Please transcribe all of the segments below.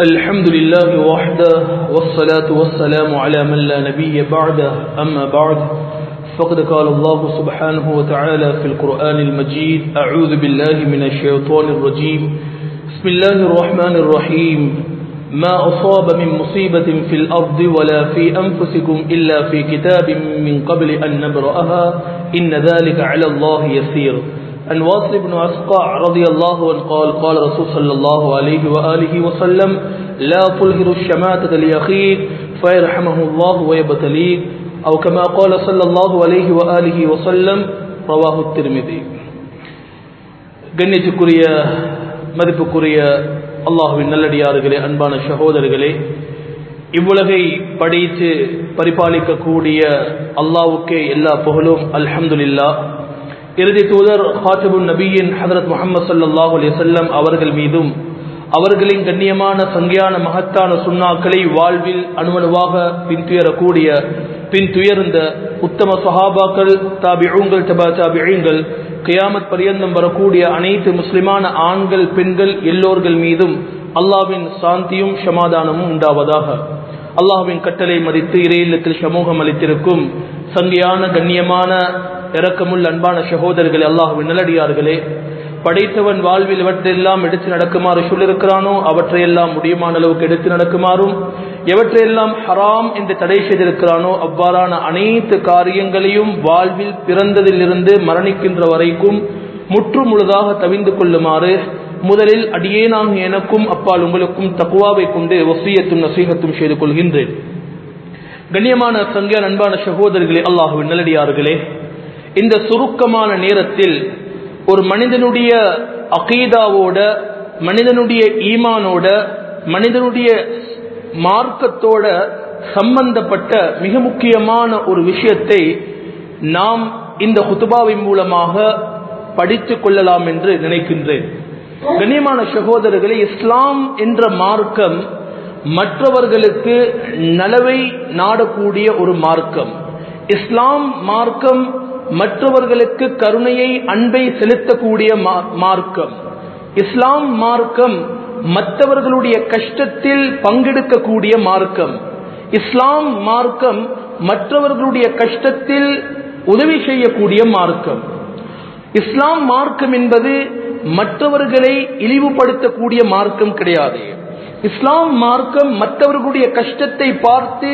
الحمد لله وحده والصلاة والسلام على من لا نبي بعده أما بعد فقد قال الله سبحانه وتعالى في القرآن المجيد أعوذ بالله من الشيطان الرجيم بسم الله الرحمن الرحيم ما أصاب من مصيبة في الأرض ولا في أنفسكم إلا في كتاب من قبل أن نبرأها إن ذلك على الله يسير عن واصل بن أسقع رضي الله عنه قال قال رسول صلى الله عليه وآله وسلم لا تلهر الشماتة لأخيك فيرحمه الله ويبتليك أو كما قال صلى الله عليه وآله وسلم رواه الترمذي கண்ணியத்துக்குரிய மதிப்புக்குரிய அல்லாஹுவின் நல்லடியார்களே அன்பான சகோதரர்களே இவ்வுலகை படித்து பரிபாலிக்கக்கூடிய அல்லாவுக்கே எல்லா புகழும் அல்ஹம்துலில்லா இறுதி தூதர் ஹாத்திபுன் நபியின் ஹதரத் முகமது சல்லாஹூ அலிசல்லம் அவர்கள் மீதும் அவர்களின் கண்ணியமான சங்கியான மகத்தான சுண்ணாக்களை வாழ்வில் அணுவணுவாக பின்துயரக்கூடிய பின்துயர்ந்த உத்தம சஹாபாக்கள் தாபிழங்கள் தபா தாபிழங்கள் கியாமத் பரியந்தம் வரக்கூடிய அனைத்து முஸ்லிமான ஆண்கள் பெண்கள் எல்லோர்கள் மீதும் அல்லாவின் சாந்தியும் சமாதானமும் உண்டாவதாக அல்லாஹுவின் கட்டளை மதித்து இறையில்லத்தில் சமூகம் அளித்திருக்கும் சங்கியான கண்ணியமான இறக்கமுள்ள அன்பான சகோதரர்களே அல்லாஹுவின் நல்லடியார்களே படைத்தவன் வாழ்வில் எவற்றையெல்லாம் எடுத்து நடக்குமாறு சொல்லியிருக்கிறானோ அவற்றையெல்லாம் முடியுமான அளவுக்கு எடுத்து நடக்குமாறும் எவற்றையெல்லாம் ஹராம் என்று தடை செய்திருக்கிறானோ அவ்வாறான அனைத்து காரியங்களையும் வாழ்வில் பிறந்ததிலிருந்து மரணிக்கின்ற வரைக்கும் முற்று முழுதாக தவிந்து கொள்ளுமாறு முதலில் அடியேனாக எனக்கும் அப்பால் உங்களுக்கும் தக்குவாவை கொண்டு வசியத்தும் நசீகத்தும் செய்து கொள்கின்றேன் கண்ணியமான சங்கிய அன்பான சகோதரர்களே அல்லாஹுவின் நல்லடியார்களே இந்த சுருக்கமான நேரத்தில் ஒரு மனிதனுடைய அகீதாவோட மனிதனுடைய ஈமானோட மனிதனுடைய மார்க்கத்தோட சம்பந்தப்பட்ட மிக முக்கியமான ஒரு விஷயத்தை நாம் இந்த குத்துபாவின் மூலமாக படித்துக் கொள்ளலாம் என்று நினைக்கின்றேன் கண்ணியமான சகோதரர்களே இஸ்லாம் என்ற மார்க்கம் மற்றவர்களுக்கு நலவை நாடக்கூடிய ஒரு மார்க்கம் இஸ்லாம் மார்க்கம் மற்றவர்களுக்கு கருணையை அன்பை செலுத்தக்கூடிய மார்க்கம் இஸ்லாம் மார்க்கம் மற்றவர்களுடைய கஷ்டத்தில் பங்கெடுக்கக்கூடிய மார்க்கம் இஸ்லாம் மார்க்கம் மற்றவர்களுடைய கஷ்டத்தில் உதவி செய்யக்கூடிய மார்க்கம் இஸ்லாம் மார்க்கம் என்பது மற்றவர்களை இழிவுபடுத்தக்கூடிய மார்க்கம் கிடையாது இஸ்லாம் மார்க்கம் மற்றவர்களுடைய கஷ்டத்தை பார்த்து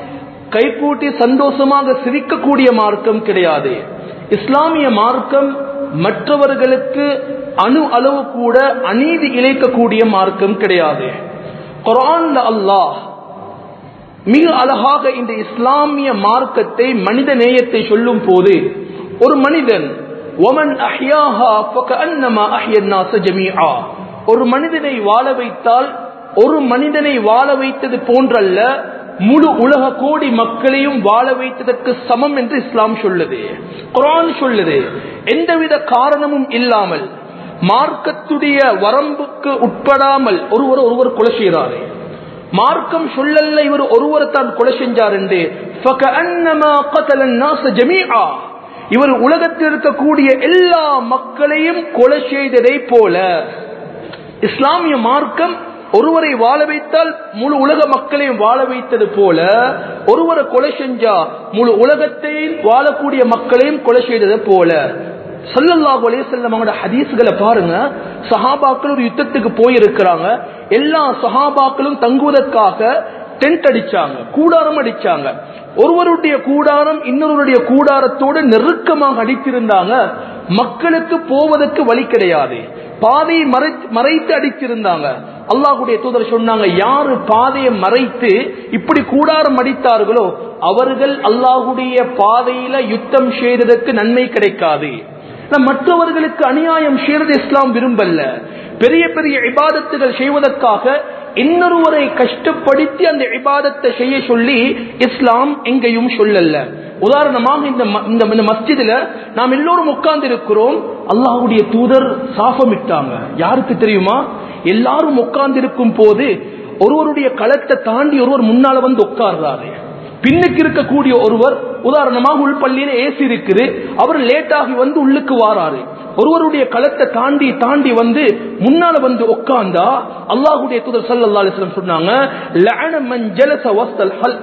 கைகூட்டி சந்தோஷமாக சிரிக்கக்கூடிய மார்க்கம் கிடையாது இஸ்லாமிய மார்க்கம் மற்றவர்களுக்கு அணு அளவு கூட அநீதி இழைக்கக்கூடிய மார்க்கம் கிடையாது குரான்ல அல்லாஹ் மிக அழகாக இந்த இஸ்லாமிய மார்க்கத்தை மனித நேயத்தை சொல்லும் போது ஒரு மனிதன் ஒமன் ஒரு மனிதனை வாழ வைத்தால் ஒரு மனிதனை வாழ வைத்தது போன்றல்ல முழு உலக கோடி மக்களையும் வாழ வைத்ததற்கு சமம் என்று இஸ்லாம் சொல்லுது குரான் சொல்லுது எந்தவித காரணமும் இல்லாமல் மார்க்கத்துடைய வரம்புக்கு உட்படாமல் ஒருவர் ஒருவர் கொலை செய்கிறாரே மார்க்கம் சொல்லல்ல இவர் ஒருவர் தான் கொலை செஞ்சார் என்று இவர் உலகத்தில் இருக்கக்கூடிய எல்லா மக்களையும் கொலை செய்ததை போல இஸ்லாமிய மார்க்கம் ஒருவரை வாழ வைத்தால் முழு உலக மக்களையும் வாழ வைத்தது போல ஒருவரை கொலை செஞ்சா முழு உலகத்தையும் வாழக்கூடிய மக்களையும் கொலை செய்தது போல சல்லல்லாஹு அலையம் அவங்களோட ஹதீஸ்களை பாருங்க சஹாபாக்கள் ஒரு யுத்தத்துக்கு போயிருக்கிறாங்க எல்லா சஹாபாக்களும் தங்குவதற்காக டென்ட் அடிச்சாங்க கூடாரம் அடிச்சாங்க ஒருவருடைய கூடாரம் இன்னொருவருடைய கூடாரத்தோடு நெருக்கமாக அடித்திருந்தாங்க மக்களுக்கு போவதற்கு வழி கிடையாது பாதையை மறைத்து அடித்திருந்தாங்க அல்லாஹுடைய தூதர் சொன்னாங்க யாரு பாதையை மறைத்து இப்படி கூடாரம் அடித்தார்களோ அவர்கள் அல்லாஹுடைய பாதையில யுத்தம் செய்ததற்கு நன்மை கிடைக்காது மற்றவர்களுக்கு அநியாயம் செய்வது இஸ்லாம் விரும்பல்ல பெரிய பெரிய இபாதத்துகள் செய்வதற்காக இன்னொருவரை கஷ்டப்படுத்தி அந்த இபாதத்தை செய்ய சொல்லி இஸ்லாம் எங்கேயும் சொல்லல உதாரணமாக இந்த இந்த மஸ்ஜிதுல நாம் எல்லோரும் உட்கார்ந்து இருக்கிறோம் அல்லாஹுடைய தூதர் சாபமிட்டாங்க யாருக்கு தெரியுமா எல்லாரும் உட்கார்ந்து இருக்கும் போது ஒருவருடைய களத்தை தாண்டி ஒருவர் முன்னால வந்து உட்கார்றாரு பின்னுக்கு இருக்கக்கூடிய ஒருவர் உதாரணமாக உள்பள்ளியில ஏசி இருக்குது அவர் லேட் ஆகி வந்து உள்ளுக்கு வாராரு ஒருவருடைய களத்தை தாண்டி தாண்டி வந்து முன்னால வந்து உட்கார்ந்தா அல்லாஹுடைய தூதர் சல்லா அலிஸ்லம் சொன்னாங்க லஅன மன் ஜலஸ வஸ்தல் ஹல்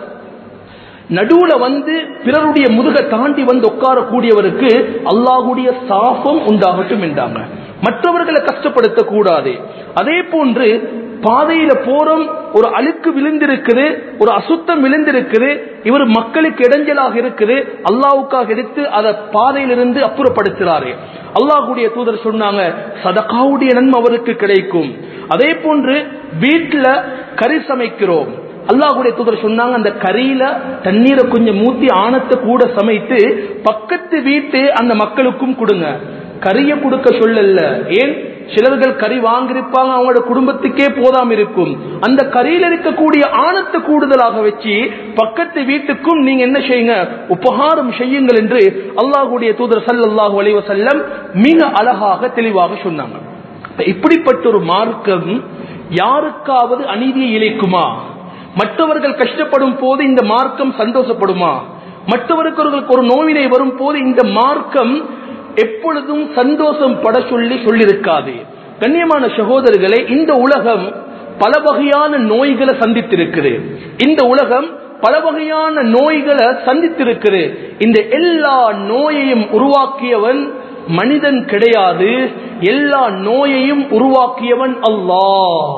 நடுவுல வந்து பிறருடைய முதுக தாண்டி வந்து உட்காரக்கூடியவருக்கு அல்லாஹுடைய சாபம் உண்டாகட்டும் என்றாங்க மற்றவர்களை கஷ்டப்படுத்த கூடாது அதே போன்று பாதையில போறோம் ஒரு அழுக்கு விழுந்திருக்குது ஒரு அசுத்தம் விழுந்திருக்குது இவர் மக்களுக்கு இடைஞ்சலாக இருக்குது அல்லாவுக்காக எடுத்து அதை பாதையிலிருந்து அப்புறப்படுத்துறாரு அல்லாஹுடைய தூதர் சொன்னாங்க சதகாவுடைய நன்மை அவருக்கு கிடைக்கும் அதே போன்று வீட்டுல கறி சமைக்கிறோம் அல்லாஹுடைய தூதர் சொன்னாங்க அந்த கறியில தண்ணீரை கொஞ்சம் மூத்தி ஆணத்தை கூட சமைத்து பக்கத்து வீட்டு அந்த மக்களுக்கும் கொடுங்க கறிய கொடுக்க சொல்லல ஏன் சிலர்கள் கறி வாங்கியிருப்பாங்க அவங்களோட குடும்பத்துக்கே போதாம இருக்கும் அந்த கறியில் இருக்கக்கூடிய ஆணத்தை கூடுதலாக வச்சு பக்கத்து வீட்டுக்கும் நீங்க என்ன செய்யுங்க உபகாரம் செய்யுங்கள் என்று அல்லாஹுடைய தூதர் சல்லாஹூ அலைவசல்லம் மிக அழகாக தெளிவாக சொன்னாங்க இப்படிப்பட்ட ஒரு மார்க்கம் யாருக்காவது அநீதியை இழைக்குமா மற்றவர்கள் கஷ்டப்படும் போது இந்த மார்க்கம் சந்தோஷப்படுமா மற்றவர்களுக்கு ஒரு நோவினை வரும் போது இந்த மார்க்கம் எப்பொழுதும் சந்தோஷம் பட சொல்லி சொல்லியிருக்காது கண்ணியமான சகோதரர்களே இந்த உலகம் பல வகையான நோய்களை சந்தித்திருக்குது இந்த உலகம் பல வகையான நோய்களை சந்தித்திருக்குது இந்த எல்லா நோயையும் உருவாக்கியவன் மனிதன் கிடையாது எல்லா நோயையும் உருவாக்கியவன் அல்லாஹ்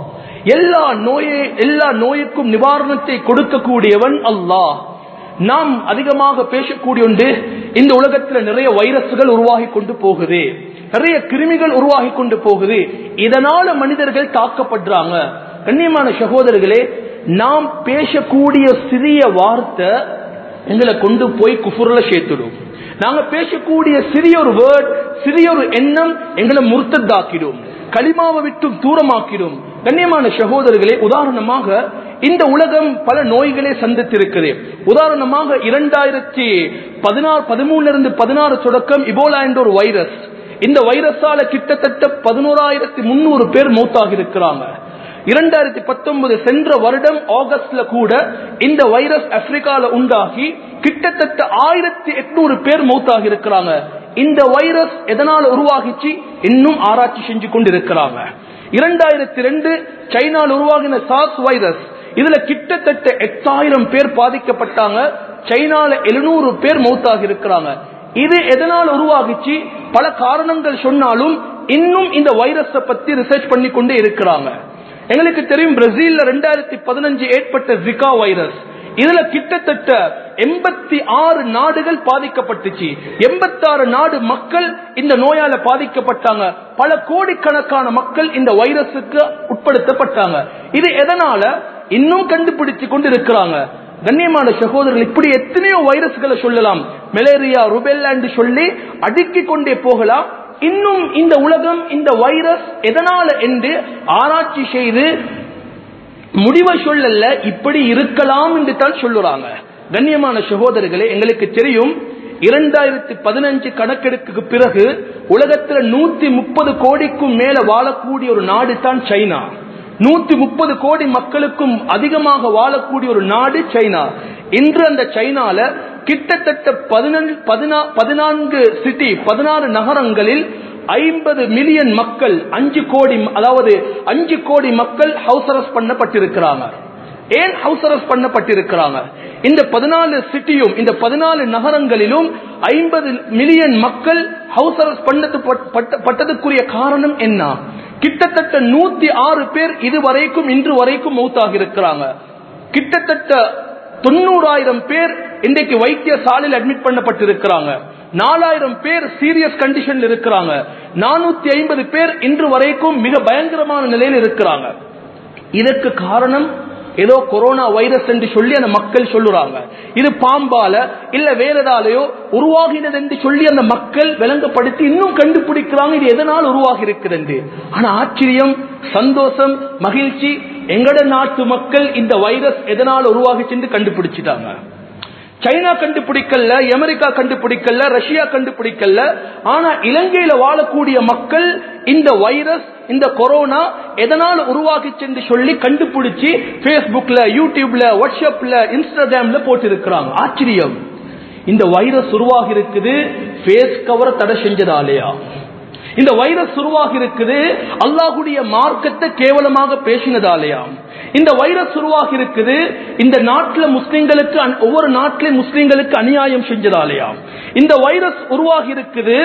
எல்லா நோயை எல்லா நோய்க்கும் நிவாரணத்தை கொடுக்கக்கூடியவன் அல்லாஹ் நாம் அதிகமாக பேசக்கூடிய ஒன்று இந்த உலகத்தில் நிறைய வைரஸ்கள் உருவாகி கொண்டு போகுது நிறைய கிருமிகள் உருவாகி கொண்டு போகுது இதனால மனிதர்கள் தாக்கப்படுறாங்க கண்ணியமான சகோதரர்களே நாம் பேசக்கூடிய சிறிய வார்த்தை எங்களை கொண்டு போய் குஃபுர்ல சேர்த்துடும் நாங்க பேசக்கூடிய சிறிய ஒரு வேர்ட் சிறிய ஒரு எண்ணம் எங்களை முர்த்ததாக்கிடும் களிமாவை விட்டும் தூரமாக்கிடும் கண்ணியமான சகோதரர்களே உதாரணமாக இந்த உலகம் பல நோய்களை சந்தித்திருக்கிறது உதாரணமாக இரண்டாயிரத்தி பதினாறு பதிமூணுல இருந்து பதினாறு தொடக்கம் இபோலா என்ற ஒரு வைரஸ் இந்த வைரஸால கிட்டத்தட்ட பதினோராயிரத்தி முன்னூறு பேர் மௌத்தாக இருக்கிறாங்க இரண்டாயிரத்தி பத்தொன்பது சென்ற வருடம் ஆகஸ்ட்ல கூட இந்த வைரஸ் ஆப்பிரிக்கால உண்டாகி கிட்டத்தட்ட ஆயிரத்தி எட்நூறு பேர் மௌத்தாக இருக்கிறாங்க இந்த வைரஸ் எதனால உருவாகிச்சு இன்னும் ஆராய்ச்சி செஞ்சு கொண்டிருக்கிறாங்க இரண்டாயிரத்தி ரெண்டு சைனால உருவாகின சாஸ் வைரஸ் இதுல கிட்டத்தட்ட எட்டாயிரம் பேர் பாதிக்கப்பட்டாங்க சைனால எழுநூறு பேர் மௌத்தாக இருக்கிறாங்க இது எதனால் உருவாகிச்சு பல காரணங்கள் சொன்னாலும் இன்னும் இந்த வைரஸ பத்தி ரிசர்ச் பண்ணி கொண்டே இருக்கிறாங்க எங்களுக்கு தெரியும் பிரேசில்ல ரெண்டாயிரத்தி பதினஞ்சு ஏற்பட்ட ஜிகா வைரஸ் இதுல கிட்டத்தட்ட எண்பத்தி ஆறு நாடுகள் பாதிக்கப்பட்டுச்சு எண்பத்தாறு நாடு மக்கள் இந்த நோயால பாதிக்கப்பட்டாங்க பல கோடிக்கணக்கான மக்கள் இந்த வைரஸுக்கு உட்படுத்தப்பட்டாங்க இது எதனால இன்னும் கண்டுபிடிச்சு கொண்டு இருக்கிறாங்க கண்ணியமான சகோதரர்கள் இப்படி எத்தனையோ வைரஸ்களை சொல்லலாம் மலேரியா ருபெல்லா என்று சொல்லி அடுக்கிக் கொண்டே போகலாம் இன்னும் இந்த உலகம் இந்த வைரஸ் எதனால என்று ஆராய்ச்சி செய்து முடிவை சொல்லல இப்படி இருக்கலாம் என்று தான் சொல்லுறாங்க கண்ணியமான சகோதரர்களே எங்களுக்கு தெரியும் இரண்டாயிரத்தி பதினஞ்சு கணக்கெடுப்புக்கு பிறகு உலகத்துல நூத்தி முப்பது கோடிக்கும் மேல வாழக்கூடிய ஒரு நாடு தான் சைனா நூத்தி முப்பது கோடி மக்களுக்கும் அதிகமாக வாழக்கூடிய ஒரு நாடு சைனா இன்று அந்த சைனால கிட்டத்தட்ட பதினான்கு சிட்டி பதினாறு நகரங்களில் ஐம்பது மில்லியன் மக்கள் அஞ்சு கோடி அதாவது அஞ்சு கோடி மக்கள் ஹவுஸ் அரெஸ்ட் பண்ணப்பட்டிருக்கிறாங்க ஏன் ஹவுஸ் அரெஸ்ட் பண்ணப்பட்டிருக்கிறாங்க இந்த பதினாலு சிட்டியும் இந்த பதினாலு நகரங்களிலும் ஐம்பது மில்லியன் மக்கள் ஹவுஸ் அரெஸ்ட் பண்ணது பட்டதுக்குரிய காரணம் என்ன கிட்டத்தட்ட நூத்தி ஆறு பேர் இதுவரைக்கும் இன்று வரைக்கும் மௌத்தாக இருக்கிறாங்க கிட்டத்தட்ட தொண்ணூறாயிரம் பேர் இன்றைக்கு வைத்தியசாலையில் அட்மிட் பண்ணப்பட்டிருக்கிறாங்க நாலாயிரம் பேர் சீரியஸ் கண்டிஷன்ல இருக்கிறாங்க நானூத்தி ஐம்பது பேர் இன்று வரைக்கும் மிக பயங்கரமான நிலையில் இருக்கிறாங்க இதற்கு காரணம் ஏதோ கொரோனா வைரஸ் என்று சொல்லி அந்த மக்கள் சொல்லுறாங்க இது பாம்பால இல்ல வேற ஏதாலையோ உருவாகினது என்று சொல்லி அந்த மக்கள் விளங்கப்படுத்தி இன்னும் கண்டுபிடிக்கிறாங்க இது எதனால் உருவாகி இருக்குது ஆனா ஆச்சரியம் சந்தோஷம் மகிழ்ச்சி எங்கட நாட்டு மக்கள் இந்த வைரஸ் எதனால் உருவாகிச்சு கண்டுபிடிச்சிட்டாங்க சைனா கண்டுபிடிக்கல அமெரிக்கா கண்டுபிடிக்கல ரஷ்யா கண்டுபிடிக்கல ஆனா இலங்கையில வாழக்கூடிய மக்கள் இந்த வைரஸ் இந்த கொரோனா எதனால் உருவாகிச்சு என்று சொல்லி கண்டுபிடிச்சு பேஸ்புக்ல யூடியூப்ல வாட்ஸ்அப்ல இன்ஸ்டாகிராம்ல போட்டு இருக்கிறாங்க ஆச்சரியம் இந்த வைரஸ் உருவாகி இருக்குது பேஸ் கவரை தடை செஞ்சதாலேயா இந்த வைரஸ் உருவாகி இருக்குது அல்லாஹுடைய மார்க்கத்தை கேவலமாக பேசினதாலேயாம் இந்த வைரஸ் உருவாகி இருக்குது இந்த நாட்டில் முஸ்லிம்களுக்கு அன்- ஒவ்வொரு நாட்டிலும் முஸ்லிம்களுக்கு அநியாயம் செஞ்சதாலேயாம் இந்த வைரஸ் உருவாகி இருக்குது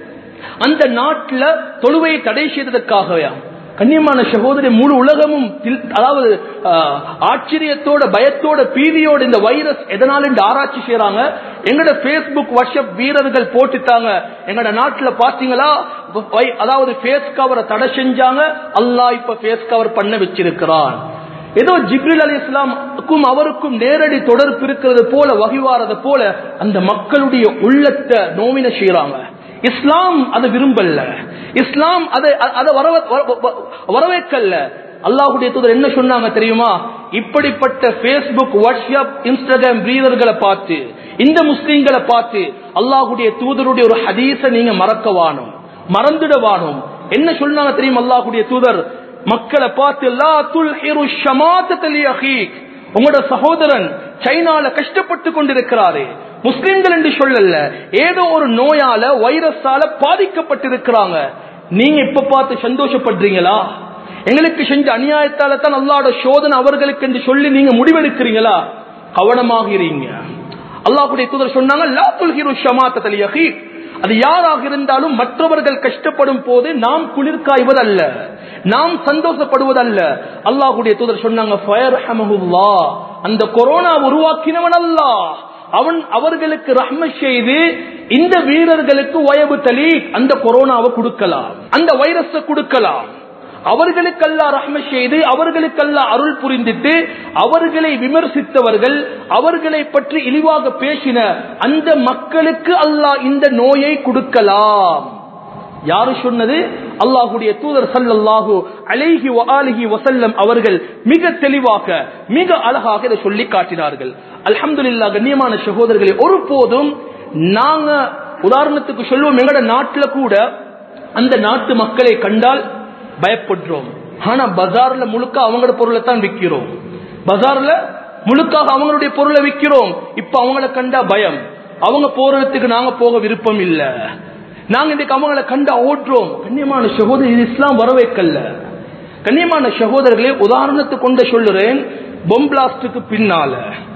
அந்த நாட்டில் தொழுவையை தடை செய்ததற்காகவே கண்ணியமான சகோதரி முழு உலகமும் தில்- அதாவது ஆஹ், ஆச்சரியத்தோட பயத்தோட பீதியோட இந்த வைரஸ் எதனால இந்த ஆராய்ச்சி செய்யறாங்க எங்கட பேஸ்புக் வாட்ஸ்அப் வீரர்கள் போட்டுட்டாங்க எங்கட நாட்டுல பாத்தீங்களா வை- அதாவது ஃபேஸ் கவரை தடை செஞ்சாங்க அல்லாஹ் இப்ப ஃபேஸ் கவர் பண்ண வச்சிருக்கிறான் ஏதோ ஜிப்ரில் அலி இஸ்லாமுக்கும் அவருக்கும் நேரடி தொடர்பு இருக்கிறது போல வகிவாரது போல அந்த மக்களுடைய உள்ளத்தை நோவின செய்யறாங்க இஸ்லாம் அதை விரும்பல இஸ்லாம் அதை அதை வரவ- வர- வ- வரவேற்கல்ல அல்லாஹுடைய தூதர் என்ன சொன்னாங்க தெரியுமா இப்படிப்பட்ட பேஸ்புக் வாட்ஸ்அப் இன்ஸ்டாகிராம் பிரீதர்களை பார்த்து இந்த முஸ்லீம்களை பார்த்து அல்லாஹுடைய தூதருடைய ஒரு ஹதீஸ நீங்க மறக்க வாணும் மறந்துட வாணும் என்ன சொன்னாங்க தெரியுமா அல்லாஹுடைய தூதர் மக்களை பார்த்து லா துல்ஹிரு ஷமாத்தல் அஹீக் உங்களோட சகோதரன் சைனால கஷ்டப்பட்டு கொண்டிருக்கிறாரு முஸ்லிம்கள் என்று சொல்லல ஏதோ ஒரு நோயால வைரஸால பாதிக்கப்பட்டிருக்கிறாங்க நீங்க இப்ப பார்த்து சந்தோஷப்படுறீங்களா எங்களுக்கு செஞ்ச அநியாயத்தால தான் அல்லாட சோதனை அவர்களுக்கு என்று சொல்லி நீங்க முடிவெடுக்கிறீங்களா கவனமாக இருங்க அல்லாஹ்வுடைய தூதர் சொன்னாங்க லா துல்ஹிரு ஷமாத்தல் அஹீக் அது யாராக இருந்தாலும் மற்றவர்கள் கஷ்டப்படும் போது நாம் குளிர் காய்வதல்ல நாம் சந்தோஷப்படுவதல்ல அல்லாஹ்வுடைய தூதர் சொன்னாங்க "ஃபயர்ஹமுல்லாஹ்." அந்த கொரோனா உருவாக்கினவன் அல்லாஹ் அவன் அவர்களுக்கு ரஹ்ம செய்து இந்த வீரர்களுக்கு வயபு தலி அந்த கொரோனாவை கொடுக்கலாம் அந்த வைரஸை கொடுக்கலாம் அவர்களுக்கல்ல ரஹ்ம செய்து அவர்களுக்கல்ல அருள் புரிந்திட்டு அவர்களை விமர்சித்தவர்கள் அவர்களை பற்றி இழிவாக பேசின அந்த மக்களுக்கு அல்லாஹ் இந்த நோயை கொடுக்கலாம் யாரு சொன்னது அல்லாஹுடைய தூதர் சல்லல்லாஹு அலைஹி வஆலிஹி வஸல்லம் அவர்கள் மிக தெளிவாக மிக அழகாக இதை சொல்லி காட்டினார்கள் அல்ஹம்துலில்லாஹ் கண்ணியமான சகோதரர்களே ஒருபோதும் நாங்க உதாரணத்துக்கு சொல்லுவோம் எங்கட நாட்டுல கூட அந்த நாட்டு மக்களை கண்டால் பயப்படுறோம் ஆனா பஜார்ல முழுக்க அவங்களோட பொருளை தான் விற்கிறோம் பஜார்ல முழுக்காக அவங்களுடைய பொருளை விற்கிறோம் இப்ப அவங்கள கண்டா பயம் அவங்க போறதுக்கு நாங்க போக விருப்பம் இல்ல நாங்க இன்னைக்கு அவங்கள கண்டா ஓட்டுறோம் கண்ணியமான சகோதரி இது இஸ்லாம் வரவேற்கல்ல கண்ணியமான சகோதரர்களே உதாரணத்துக்கு கொண்டு சொல்லுறேன் பொம்பிளாஸ்டுக்கு பின்னால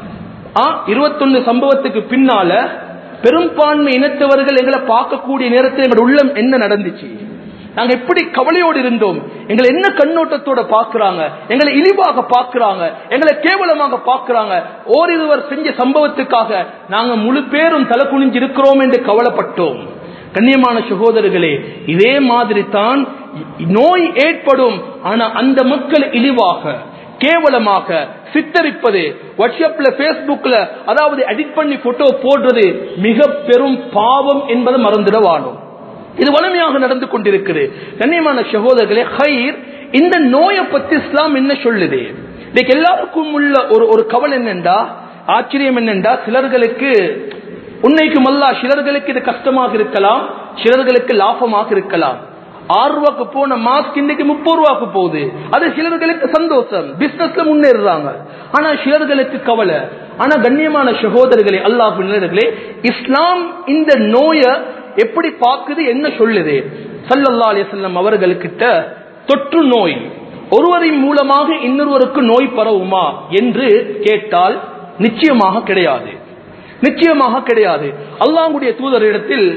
இருபத்தொன்னு சம்பவத்துக்கு பின்னால பெரும்பான்மை இனத்தவர்கள் எங்களை பார்க்கக்கூடிய நேரத்தில் எங்களோட உள்ளம் என்ன நடந்துச்சு நாங்க எப்படி கவலையோடு இருந்தோம் எங்களை என்ன கண்ணோட்டத்தோட பாக்குறாங்க எங்களை இழிவாக பாக்குறாங்க எங்களை கேவலமாக பாக்குறாங்க ஓரிருவர் செஞ்ச சம்பவத்துக்காக நாங்க முழு பேரும் தலை குனிஞ்சு இருக்கிறோம் என்று கவலைப்பட்டோம் கண்ணியமான சகோதரர்களே இதே மாதிரி தான் நோய் ஏற்படும் ஆனா அந்த மக்கள் இழிவாக கேவலமாக சித்தரிப்பது வாட்ஸ்அப்ல பேஸ்புக்ல அதாவது எடிட் பண்ணி போட்டோ போடுறது மிக பெரும் பாவம் என்பதை மறந்துடவானோம் இது வலிமையாக நடந்து கொண்டிருக்குது கண்ணியமான சகோதரர்களே ஹைர் இந்த நோயை பத்தி இஸ்லாம் என்ன சொல்லுது இன்னைக்கு எல்லாருக்கும் உள்ள ஒரு ஒரு கவலை என்னண்டா ஆச்சரியம் என்னண்டா சிலர்களுக்கு உன்னைக்கும் அல்லா சிலர்களுக்கு இது கஷ்டமாக இருக்கலாம் சிலர்களுக்கு லாபமாக இருக்கலாம் ஆறு ரூபாய்க்கு போன மாஸ்க் இன்னைக்கு முப்பது ரூபாய்க்கு போகுது அது சிலர்களுக்கு சந்தோஷம் பிசினஸ்ல முன்னேறுறாங்க ஆனா சிலர்களுக்கு கவலை ஆனா கண்ணியமான சகோதரர்களே அல்லாஹ் நிலர்களே இஸ்லாம் இந்த நோயை எப்படி பார்க்குது என்ன சொல்லுது சல்லல்லா அலிசல்லம் அவர்களுக்கிட்ட தொற்று நோய் ஒருவரின் மூலமாக இன்னொருவருக்கு நோய் பரவுமா என்று கேட்டால் நிச்சயமாக கிடையாது நிச்சயமாக கிடையாது அல்லாஹுடைய தூதரிடத்தில்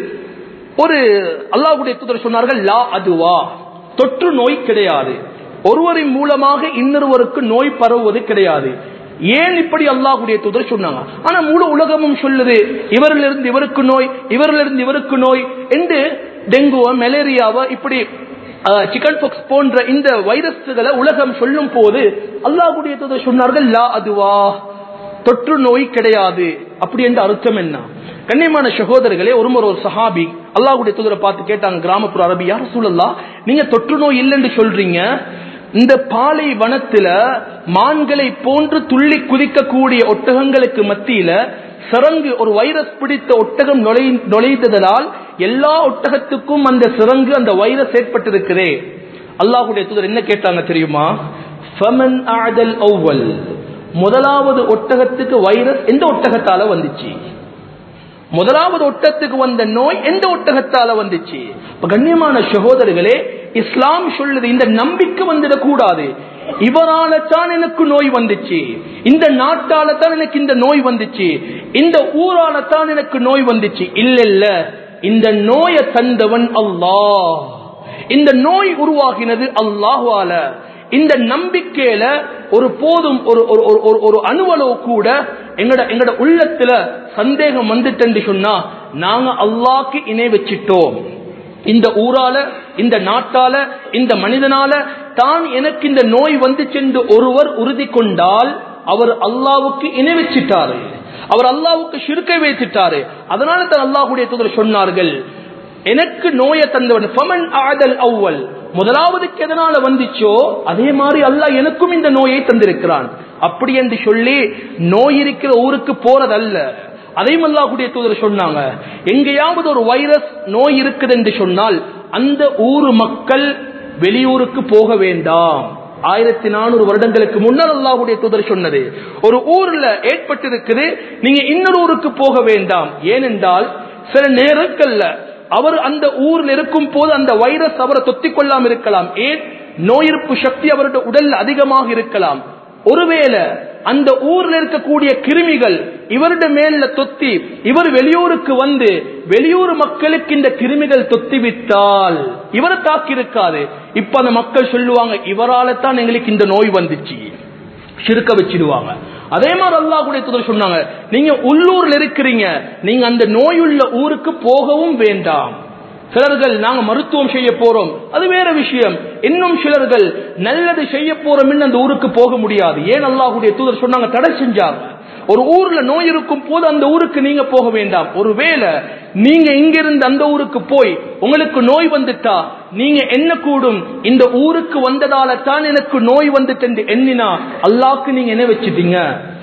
ஒரு அல்லாஹுடைய தூதர் சொன்னார்கள் லா அதுவா தொற்று நோய் கிடையாது ஒருவரின் மூலமாக இன்னொருவருக்கு நோய் பரவுவது கிடையாது ஏன் இப்படி அல்லாஹுடைய தூதர் சொன்னாங்க ஆனா முழு உலகமும் சொல்லுது இவரிலிருந்து இவருக்கு நோய் இவரிலிருந்து இவருக்கு நோய் என்று டெங்குவா மலேரியாவா இப்படி சிக்கன் பாக்ஸ் போன்ற இந்த வைரஸ்களை உலகம் சொல்லும் போது அல்லாஹுடைய தூதர் சொன்னார்கள் லா அதுவா தொற்று நோய் கிடையாது அப்படி என்ற அர்த்தம் என்ன கண்ணியமான சகோதரர்களே ஒருமுறை ஒரு சஹாபி அல்லாஹுடைய தூதரை பார்த்து கேட்டாங்க கிராமப்புற அரபி யார சூழல்லா நீங்க தொற்று நோய் இல்லைன்னு சொல்றீங்க இந்த பாலை வனத்துல மான்களை போன்று துள்ளி குதிக்கக்கூடிய ஒட்டகங்களுக்கு மத்தியில சிறங்கு ஒரு வைரஸ் பிடித்த ஒட்டகம் நுழை நுழைந்ததனால் எல்லா ஒட்டகத்துக்கும் அந்த சிறங்கு அந்த வைரஸ் ஏற்பட்டிருக்கிறே அல்லாஹுடைய தூதர் என்ன கேட்டாங்க தெரியுமா ஃபமன் ஆதல் ஒவ்வல் முதலாவது ஒட்டகத்துக்கு வைரஸ் எந்த ஒட்டகத்தால வந்துச்சு முதலாவது ஒட்டத்துக்கு வந்த நோய் எந்த ஒட்டகத்தால வந்துச்சு இப்ப கண்ணியமான சகோதரர்களே இஸ்லாம் சொல்லுது இந்த நம்பிக்கை வந்துடக்கூடாது இவரால தான் எனக்கு நோய் வந்துச்சு இந்த நாட்டால தான் எனக்கு இந்த நோய் வந்துச்சு இந்த ஊரால தான் எனக்கு நோய் வந்துச்சு இல்ல இல்ல இந்த நோயை தந்தவன் அல்லாஹ் இந்த நோய் உருவாகினது அல்லாஹுவால இந்த நம்பிக்கையில ஒரு போதும் ஒரு ஒரு ஒரு- ஒரு ஒரு அணுவளவு கூட எங்கட எங்கட உள்ளத்துல சந்தேகம் வந்துட்டு சொன்னா நாங்க அல்லாஹ்க்கு இணை வச்சிட்டோம் இந்த ஊரால இந்த நாட்டால இந்த மனிதனால தான் எனக்கு இந்த நோய் வந்து சென்று ஒருவர் உறுதி கொண்டால் அவர் அல்லாவுக்கு இணை வச்சிட்டாரு அவர் அல்லாவுக்கு ஷிர்கை வைத்துட்டாரு அதனால தான் அல்லாஹுடைய தூதர் சொன்னார்கள் எனக்கு நோயை தந்தவன் ஃபமன் ஆதல் அவ்வல் முதலாவதுக்கு எதனால வந்துச்சோ அதே மாதிரி அல்லாஹ் எனக்கும் இந்த நோயை தந்திருக்கிறான் அப்படி என்று சொல்லி நோய் இருக்கிற ஊருக்கு போறதல்ல அதையும் அல்லாஹுடைய தூதர் சொன்னாங்க எங்கேயாவது ஒரு வைரஸ் நோய் இருக்குது என்று சொன்னால் அந்த ஊர் மக்கள் வெளியூருக்கு போக வேண்டாம் ஆயிரத்தி நானூறு வருடங்களுக்கு முன்னர் அல்லாஹுடைய தூதர் சொன்னது ஒரு ஊர்ல ஏற்பட்டிருக்குது நீங்க இன்னொரு ஊருக்கு போக வேண்டாம் ஏனென்றால் சில நேரங்கள்ல அவர் அந்த ஊரில் இருக்கும் போது அந்த வைரஸ் அவரை தொத்திக் கொள்ளாம இருக்கலாம் ஏன் நோய் எதிர்ப்பு சக்தி அவருடைய உடல்ல அதிகமாக இருக்கலாம் ஒருவேளை அந்த ஊர்ல இருக்கக்கூடிய கிருமிகள் இவருடைய மேல தொத்தி இவர் வெளியூருக்கு வந்து வெளியூர் மக்களுக்கு இந்த கிருமிகள் தொத்தி விட்டால் இவரை தாக்கி இருக்காது இப்ப அந்த மக்கள் சொல்லுவாங்க இவரால தான் எங்களுக்கு இந்த நோய் வந்துச்சு சிறுக்க வச்சிடுவாங்க அதே மாதிரி அல்லாஹ்வுடைய தூதர் சொன்னாங்க நீங்க உள்ளூர்ல இருக்கிறீங்க நீங்க அந்த நோயுள்ள ஊருக்கு போகவும் வேண்டாம் சிலர்கள் நாங்க மருத்துவம் செய்ய போறோம் அது வேற விஷயம் இன்னும் சிலர்கள் நல்லது செய்ய போறோம் அந்த ஊருக்கு போக முடியாது ஏன் அல்லாஹ்வுடைய தூதர் சொன்னாங்க தடை செஞ்சாங்க ஒரு ஊர்ல நோய் இருக்கும் போது அந்த ஊருக்கு நீங்க போக வேண்டாம் ஒருவேளை நீங்க இங்கிருந்து அந்த ஊருக்கு போய் உங்களுக்கு நோய் வந்துட்டா நீங்க என்ன கூடும் இந்த ஊருக்கு வந்ததால தான் எனக்கு நோய் வந்துட்டு என்று எண்ணினா அல்லாஹ்க்கு நீங்க என்ன வச்சிட்டீங்க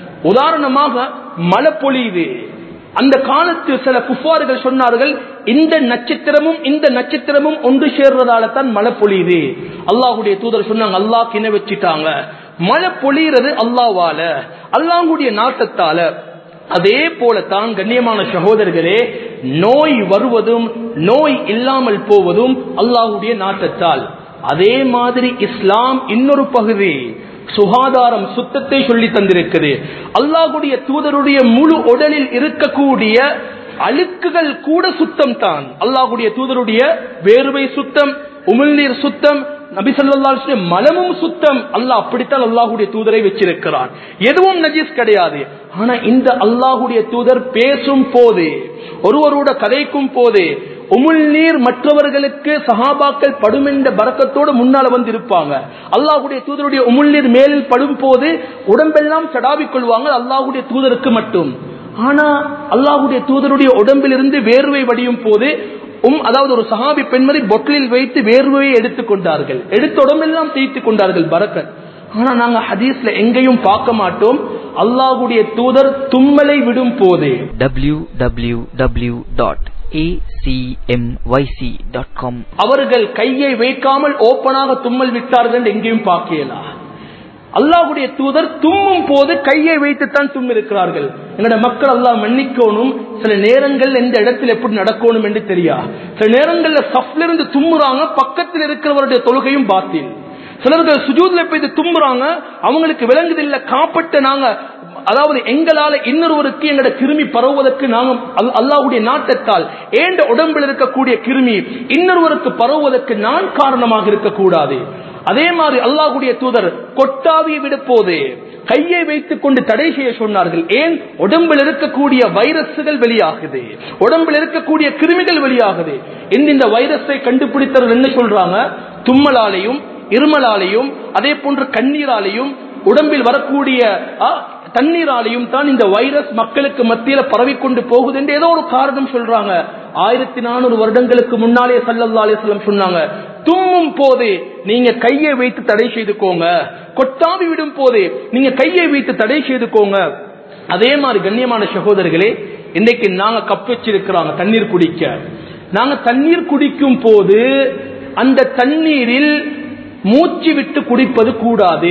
உதாரணமாக மழை பொழியுது அந்த காலத்து சில குஃபார்கள் சொன்னார்கள் இந்த நட்சத்திரமும் இந்த நட்சத்திரமும் ஒன்று சேர்றதால தான் மழை பொழியுது அல்லாஹ்வுடைய தூதர் சொன்னாங்க அல்லாஹ் கிண வச்சிட்டாங்க மழை பொழியறது அல்லாவால அல்லாஹ்வுடைய நாட்டத்தால அதே போலத்தான் கண்ணியமான சகோதரர்களே நோய் வருவதும் நோய் இல்லாமல் போவதும் அல்லாஹ்வுடைய நாட்டத்தால் அதே மாதிரி இஸ்லாம் இன்னொரு பகுதி சுகாதாரம் சுத்தத்தை சொல்லி தந்திருக்குது அல்லாஹ்வுடைய தூதருடைய முழு உடலில் இருக்கக்கூடிய அழுக்குகள் கூட சுத்தம் தான் அல்லாஹ்வுடைய தூதருடைய வேர்வை சுத்தம் உமிழ்நீர் சுத்தம் நபி ஸல்லல்லாஹு மலமும் சுத்தம் அல்லாஹ் அப்படித்தான் அல்லாஹ்வுடைய தூதரை வச்சிருக்கிறான் எதுவும் நஜீஸ் கிடையாது ஆனா இந்த அல்லாஹ்வுடைய தூதர் பேசும் போது ஒருவரோட கதைக்கும் போது உமிழ்நீர் மற்றவர்களுக்கு சஹாபாக்கள் படும் என்ற பறக்கத்தோடு முன்னால வந்து இருப்பாங்க அல்லாஹ்வுடைய தூதருடைய உமிழ்நீர் மேலில் படும் போது உடம்பெல்லாம் சடாவிக் கொள்வாங்க அல்லாஹ்வுடைய தூதருக்கு மட்டும் ஆனா அல்லாஹ்வுடைய தூதருடைய உடம்பிலிருந்து வேர்வை வடியும் போது உம் அதாவது ஒரு சஹாபி பெண்மணி பொட்டலில் வைத்து வேர்வையை எடுத்துக் கொண்டார்கள் எடுத்த உடம்பெல்லாம் தேய்த்துக் கொண்டார்கள் பரக்கத் ஆனா நாங்க ஹதீஸ்ல எங்கேயும் பார்க்க மாட்டோம் அல்லாஹ்வுடைய தூதர் தும்மலை விடும் போது www.acmyc.com அவர்கள் கையை வைக்காமல் ஓப்பனாக தும்மல் விட்டார்கள் என்று எங்கேயும் பார்க்கலாம் அல்லாஹ்வுடைய தூதர் தும்மும் போது கையை வைத்துத்தான் தும்மிருக்கிறார்கள் எங்களோட மக்கள் அல்லாஹ் மன்னிக்கணும் சில நேரங்கள் எந்த இடத்தில் எப்படி நடக்கணும் என்று தெரியா சில நேரங்கள்ல சஃப்ல இருந்து தும்முறாங்க பக்கத்தில் இருக்கிறவருடைய தொழுகையும் பாத்தில் சிலர்கள் சுஜூத்ல போய் தும்புறாங்க அவங்களுக்கு விளங்குதில்ல காப்பட்ட நாங்க அதாவது எங்களால இன்னொருவருக்கு எங்கட கிருமி பரவுவதற்கு நாங்க அல்- அல்லாஹ்வுடைய நாட்டத்தால் ஏண்ட உடம்பில் இருக்கக்கூடிய கிருமி இன்னொருவருக்கு பரவுவதற்கு நான் காரணமாக இருக்கக்கூடாது அதே மாதிரி அல்லாஹ்வுடைய தூதர் கொட்டாவியை விட போது கையை வைத்துக் கொண்டு தடை செய்ய சொன்னார்கள் ஏன் உடம்பில் இருக்கக்கூடிய வைரஸ்கள் வெளியாகுது உடம்பில் இருக்கக்கூடிய கிருமிகள் வெளியாகுது இந்த இந்த வைரஸை கண்டுபிடித்தவர்கள் என்ன சொல்றாங்க தும்மலாலையும் இருமலாலையும் அதே போன்று கண்ணீராலையும் உடம்பில் வரக்கூடிய ஆ, தண்ணீராலையும் தான் இந்த வைரஸ் மக்களுக்கு மத்தியில பரவிக்கொண்டு போகுது என்று ஏதோ ஒரு காரணம் சொல்றாங்க ஆயிரத்தி நானூறு வருடங்களுக்கு முன்னாலே சல்லல்லா அலிஸ்லம் சொன்னாங்க தும்மும் போது நீங்க கையை வைத்து தடை செய்துக்கோங்க கொட்டாவி விடும் போது நீங்க கையை வைத்து தடை செய்துக்கோங்க அதே மாதிரி கண்ணியமான சகோதரர்களே இன்னைக்கு நாங்க கப் வச்சிருக்கிறாங்க தண்ணீர் குடிக்க நாங்க தண்ணீர் குடிக்கும் போது அந்த தண்ணீரில் மூச்சு விட்டு குடிப்பது கூடாது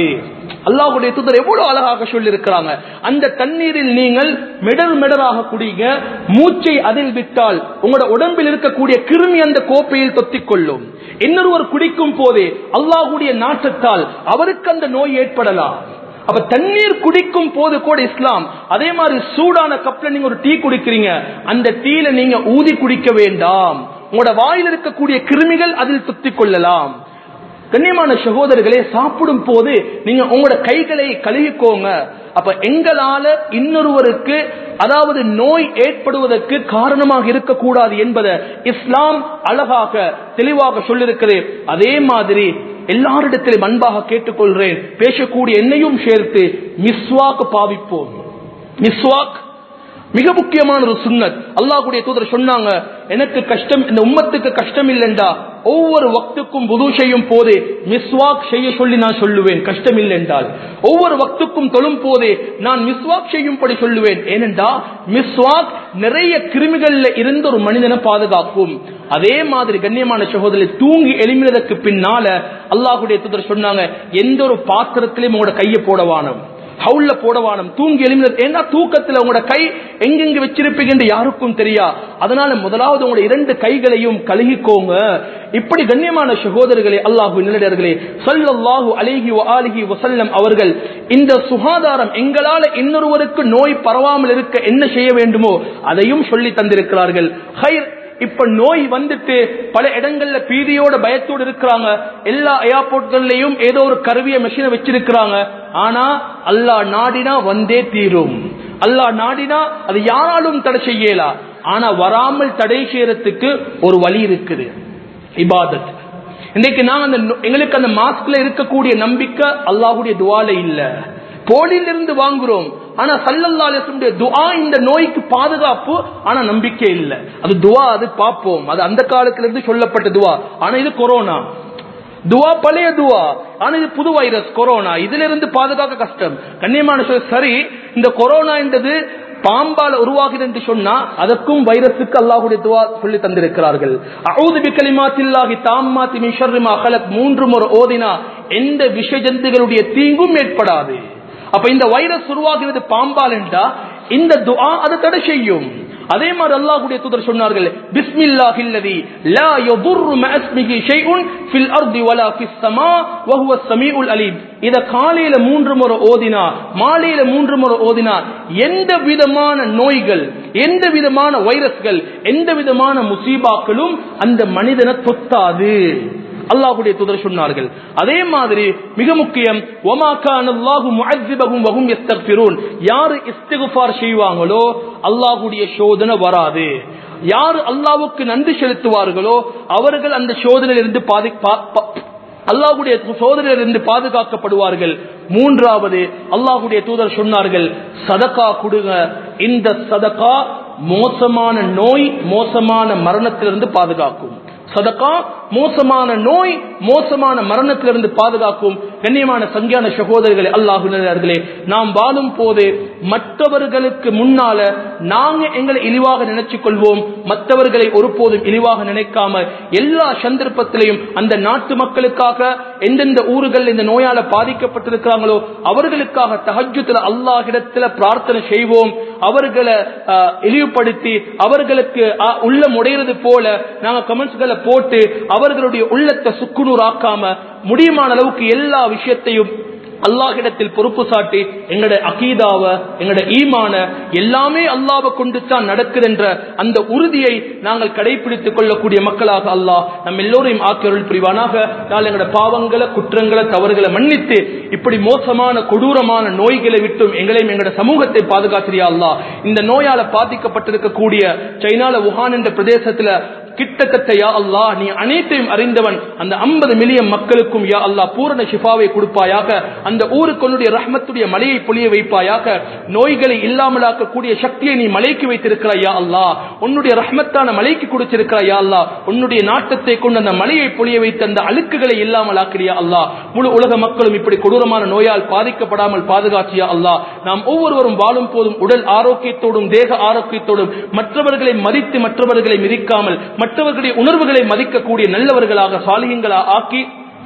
அல்லாஹ்வுடைய தூதர் எவ்வளவு அழகாக சொல்லியிருக்கிறாங்க அந்த தண்ணீரில் நீங்கள் மெடல் மெடலாக குடிங்க மூச்சை அதில் விட்டால் உங்களோட உடம்பில் இருக்கக்கூடிய கிருமி அந்த கோப்பையில் தொத்திக் கொள்ளும் இன்னொருவர் குடிக்கும் போதே அல்லாஹ்வுடைய நாட்டத்தால் அவருக்கு அந்த நோய் ஏற்படலாம் அப்ப தண்ணீர் குடிக்கும் போது கூட இஸ்லாம் அதே மாதிரி சூடான கப்ல நீங்க ஒரு டீ குடிக்கிறீங்க அந்த டீல நீங்க ஊதி குடிக்க வேண்டாம் உங்களோட வாயில் இருக்கக்கூடிய கிருமிகள் அதில் துத்திக் கொள்ளலாம் கண்ணியமான சகோதரர்களே சாப்பிடும் போது நீங்க உங்களோட கைகளை கழுகிக்கோங்க அப்ப எங்களால இன்னொருவருக்கு அதாவது நோய் ஏற்படுவதற்கு காரணமாக இருக்கக்கூடாது என்பதை இஸ்லாம் அழகாக தெளிவாக சொல்லிருக்கிறது அதே மாதிரி எல்லாரிடத்திலும் அன்பாக கேட்டுக்கொள்றேன் பேசக்கூடிய என்னையும் சேர்த்து மிஸ்வாக் பாவிப்போம் மிஸ்வாக் மிக முக்கியமான ஒரு சுன்னத் அல்லாஹ்வுடைய தூதர் சொன்னாங்க எனக்கு கஷ்டம் இந்த உம்மத்துக்கு கஷ்டம் இல்லைண்டா ஒவ்வொரு வக்துக்கும் புது செய்யும் போது மிஸ்வாக் செய்ய சொல்லி நான் சொல்லுவேன் கஷ்டம் இல்லை என்றால் ஒவ்வொரு வக்துக்கும் தொழும் போதே நான் மிஸ்வாக் செய்யும்படி சொல்லுவேன் ஏனென்றா மிஸ்வாக் நிறைய கிருமிகள்ல இருந்து ஒரு மனிதனை பாதுகாக்கும் அதே மாதிரி கண்ணியமான சகோதரி தூங்கி எழுமினதற்கு பின்னால அல்லாஹ்வுடைய தூதர் சொன்னாங்க எந்த ஒரு பாத்திரத்திலையும் உங்களோட கையை போடவானம் ஹவுல்ல போடவானம் தூங்கி எழுமினது ஏன்னா தூக்கத்துல உங்களோட கை எங்கெங்க வச்சிருப்பீங்க என்று யாருக்கும் தெரியா அதனால முதலாவது உங்களோட இரண்டு கைகளையும் கழுகிக்கோங்க இப்படி கண்ணியமான சகோதரர்களே அல்லாஹு நிலடர்களே சல்லல்லாஹு அலைஹி ஆலிஹி வசல்லம் அவர்கள் இந்த சுகாதாரம் எங்களால இன்னொருவருக்கு நோய் பரவாமல் இருக்க என்ன செய்ய வேண்டுமோ அதையும் சொல்லி தந்திருக்கிறார்கள் ஹைர் இப்ப நோய் வந்துட்டு பல இடங்கள்ல பீதியோட பயத்தோடு இருக்கிறாங்க எல்லா ஏர்போர்ட்கள்லயும் ஏதோ ஒரு கருவிய மெஷினை வச்சிருக்கிறாங்க ஆனா அல்லாஹ் நாடினா வந்தே தீரும் அல்லாஹ் நாடினா அது யாராலும் தடை செய்யலா ஆனா வராமல் தடை செய்யறதுக்கு ஒரு வழி இருக்குது இபாதத் இன்னைக்கு நாங்க அந்த நோ- எங்களுக்கு அந்த மாஸ்க்ல இருக்கக்கூடிய நம்பிக்கை அல்லாஹ்வுடைய துவால இல்ல போலியிலிருந்து வாங்குறோம் ஆனா சல்லல்லா அலிஸ்லமுடைய துஆ இந்த நோய்க்கு பாதுகாப்பு ஆனா நம்பிக்கை இல்ல அது துஆ அது பார்ப்போம் அது அந்த காலத்துல இருந்து சொல்லப்பட்ட துஆ ஆனா இது கொரோனா துவா பழைய துவா ஆனா இது புது வைரஸ் கொரோனா இதுல இருந்து பாதுகாக்க கஷ்டம் கண்ணியமான சொல் சரி இந்த கொரோனா என்றது பாம்பால உருவாகுது என்று சொன்னா அதற்கும் வைரஸுக்கு அல்லாஹ்வுடைய துவா சொல்லி தந்திருக்கிறார்கள் அஊது பிகலிமாத்தில்லாஹி தாம்மாத்தி மின் ஷர்ரி மா கலக் மூன்று முறை ஓதினா எந்த விஷ ஜந்துகளுடைய தீங்கும் ஏற்படாது அப்ப இந்த வைரஸ் உருவாகிறது பாம்பால் என்றா இந்த துஆ அதை தடை செய்யும் அதே மாதிரி அல்லாஹ்வுடைய தூதர் சொன்னார்கள் பிஸ்மில்லாஹில்லதி லா யதுர்ரு மஅஸ்மிஹி ஷைஉன் ஃபில் அர்தி வலா ஃபிஸ் ஸமா வ ஹுவ ஸமீஉல் அலீம் இத காலையில மூன்று முறை ஓதினா மாலையில மூன்று முறை ஓதினா எந்த விதமான நோய்கள் எந்த விதமான வைரஸ்கள் எந்த விதமான முசீபாக்களும் அந்த மனிதனை தொத்தாது அல்லாஹ்வுடைய தூதர் சொன்னார்கள் அதே மாதிரி மிக முக்கியம் ஒமா கான அல்லாஹு முஅஸ்ஸிபஹும் வஹும் யஸ்தக்ஃபிரூன் யாரு இஸ்திக்ஃபார் செய்வாங்களோ அல்லாஹ்வுடைய சோதனை வராது யாரு அல்லாஹ்வுக்கு நன்றி செலுத்துவார்களோ அவர்கள் அந்த சோதனையிலிருந்து பாதி பா- பா- அல்லாஹ்வுடைய சோதனையிலிருந்து பாதுகாக்கப்படுவார்கள் மூன்றாவது அல்லாஹ்வுடைய தூதர் சொன்னார்கள் சதகா கொடுங்க இந்த சதகா மோசமான நோய் மோசமான மரணத்திலிருந்து பாதுகாக்கும் சதகா மோசமான நோய் மோசமான மரணத்திலிருந்து பாதுகாக்கும் கண்ணியமான சங்கியான சகோதரர்களே அல்லாஹுனர்களே நாம் வாழும் போது மற்றவர்களுக்கு முன்னால நாங்க எங்களை இழிவாக நினைச்சுக் கொள்வோம் மற்றவர்களை ஒருபோதும் இழிவாக நினைக்காம எல்லா சந்தர்ப்பத்திலையும் அந்த நாட்டு மக்களுக்காக எந்தெந்த ஊர்கள் இந்த நோயால பாதிக்கப்பட்டிருக்கிறாங்களோ அவர்களுக்காக தஹஜ்ஜுத்துல அல்லாஹிடத்துல பிரார்த்தனை செய்வோம் அவர்களை ஆஹ், இழிவுபடுத்தி அவர்களுக்கு ஆஹ், உள்ளம் உடையிறது போல நாங்க கமெண்ட்ஸ்களை போட்டு அவர்களுடைய உள்ளத்தை சுக்குநூறாக்காம முடியுமான அளவுக்கு எல்லா விஷயத்தையும் அல்லாஹிடத்தில் பொறுப்பு சாட்டி எங்களோட அகீதாவ எங்களோட ஈமான எல்லாமே அல்லாவை கொண்டு தான் நடக்குதுன்ற அந்த உறுதியை நாங்கள் கடைபிடித்துக் கொள்ளக்கூடிய மக்களாக அல்லாஹ் நம் எல்லோரையும் ஆக்கியருள் புரிவானாக நாள் எங்களோட பாவங்களை குற்றங்களை தவறுகளை மன்னித்து இப்படி மோசமான கொடூரமான நோய்களை விட்டும் எங்களையும் எங்களோட சமூகத்தை பாதுகாத்திரியா அல்லாஹ் இந்த நோயால பாதிக்கப்பட்டிருக்கக்கூடிய சைனால வுஹான் என்ற பிரதேசத்துல கிட்டத்தட்ட யா அல்லாஹ் நீ அனைத்தையும் அறிந்தவன் அந்த 50 மில்லியன் மக்களுக்கும் யா அல்லாஹ் பூரண ஷிஃபாவை கொடுப்பாயாக அந்த ஊருக்கு உன்னுடைய ரஹ்மத்துடைய மலையை பொழிய வைப்பாயாக நோய்களை இல்லாமலாக்கக்கூடிய சக்தியை நீ மலைக்கு வைத்திருக்கிறாய் யா அல்லாஹ் உன்னுடைய ரஹ்மத்தான மலைக்கு கொடுத்திருக்கிறாய் யா அல்லாஹ் உன்னுடைய நாட்டத்தை கொண்டு அந்த மலையை பொழிய வைத்து அந்த அழுக்குகளை இல்லாமலாக்கிறியா அல்லாஹ் முழு உலக மக்களும் இப்படி கொடூரமான நோயால் பாதிக்கப்படாமல் பாதுகாச்சியா அல்லாஹ் நாம் ஒவ்வொருவரும் வாழும் போதும் உடல் ஆரோக்கியத்தோடும் தேக ஆரோக்கியத்தோடும் மற்றவர்களை மதித்து மற்றவர்களை மிதிக்காமல் மற்றவர்களுடைய உணர்வுகளை மதிக்கக்கூடிய நல்லவர்களாக சாலிகங்களா ஆக்கி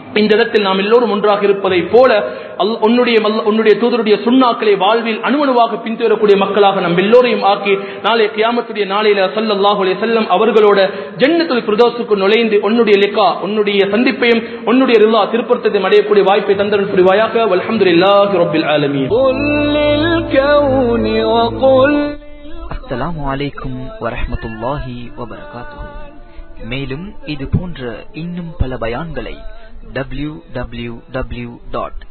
இந்த இடத்தில் நாம் எல்லோரும் ஒன்றாக இருப்பதை போல அல்- உன்னுடைய மல்- உன்னுடைய தூதருடைய சுண்ணாக்களை வாழ்வில் அணுவணுவாக பின்தொடரக்கூடிய மக்களாக நம் எல்லோரையும் ஆக்கி நாளை கியாமத்துடைய நாளையில ஸல்லல்லாஹு அலைஹி வஸல்லம் அவர்களோட ஜன்னத்துல் ஃபிர்தௌஸுக்கு நுழைந்து உன்னுடைய லிகா உன்னுடைய சந்திப்பையும் உன்னுடைய ரிலா திருப்பத்தையும் அடையக்கூடிய வாய்ப்பை தந்தரன் புரிவாயாக வல்ஹம்துலில்லாஹி ரப்பில் ஆலமீன் قل للكون وقل அஸ்ஸலாமு அலைக்கும் வரஹ்மத்துல்லாஹி வபரகாத்துஹு மேலும் இது போன்ற இன்னும் பல பயான்களை W W W dot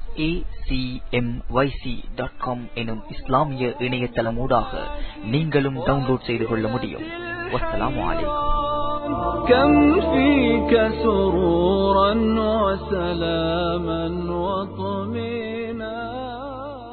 dot com எனும் இஸ்லாமிய இணையதளமூடாக நீங்களும் டவுன்லோட் செய்து கொள்ள முடியும் வஸ்ஸலாமு அலைக்கும் كم فيك سرورا وسلاما وطمئنا